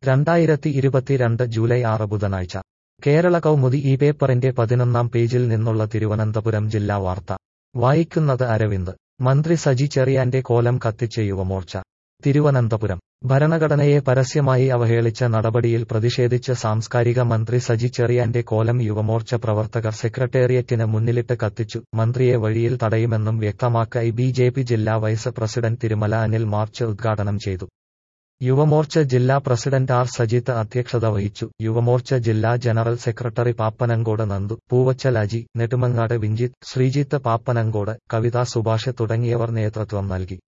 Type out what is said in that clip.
രണ്ടായിരത്തി ഇരുപത്തിരണ്ട് ജൂലൈ ആറ് ബുധനാഴ്ച കേരള കൗമുദി ഈ പേപ്പറിന്റെ പതിനൊന്നാം പേജിൽ നിന്നുള്ള തിരുവനന്തപുരം ജില്ലാ വാർത്ത വായിക്കുന്നത് അരവിന്ദ് മന്ത്രി സജി ചെറിയാന്റെ കോലം കത്തിച്ച യുവമോർച്ച തിരുവനന്തപുരം ഭരണഘടനയെ പരസ്യമായി അവഹേളിച്ച നടപടിയിൽ പ്രതിഷേധിച്ച് സാംസ്കാരിക മന്ത്രി സജി ചെറിയാന്റെ കോലം യുവമോർച്ച പ്രവർത്തകർ സെക്രട്ടേറിയറ്റിന് മുന്നിലിട്ട് കത്തിച്ചു മന്ത്രിയെ വഴിയിൽ തടയുമെന്നും വ്യക്തമാക്കായി ബി ജെ പി ജില്ലാ vice president Thirumala Anil march ഉദ്ഘാടനം ചെയ്തു യുവമോർച്ച ജില്ലാ പ്രസിഡന്റ് ആർ സജിത്ത് അധ്യക്ഷത വഹിച്ചു യുവമോർച്ച ജില്ലാ ജനറൽ സെക്രട്ടറി പാപ്പനങ്കോട് നന്ദു പൂവച്ചൽ അജി നെടുമങ്ങാട് വിഞ്ചിത്ത് ശ്രീജിത്ത് പാപ്പനങ്കോട് കവിത സുഭാഷ് തുടങ്ങിയവർ നേതൃത്വം നൽകി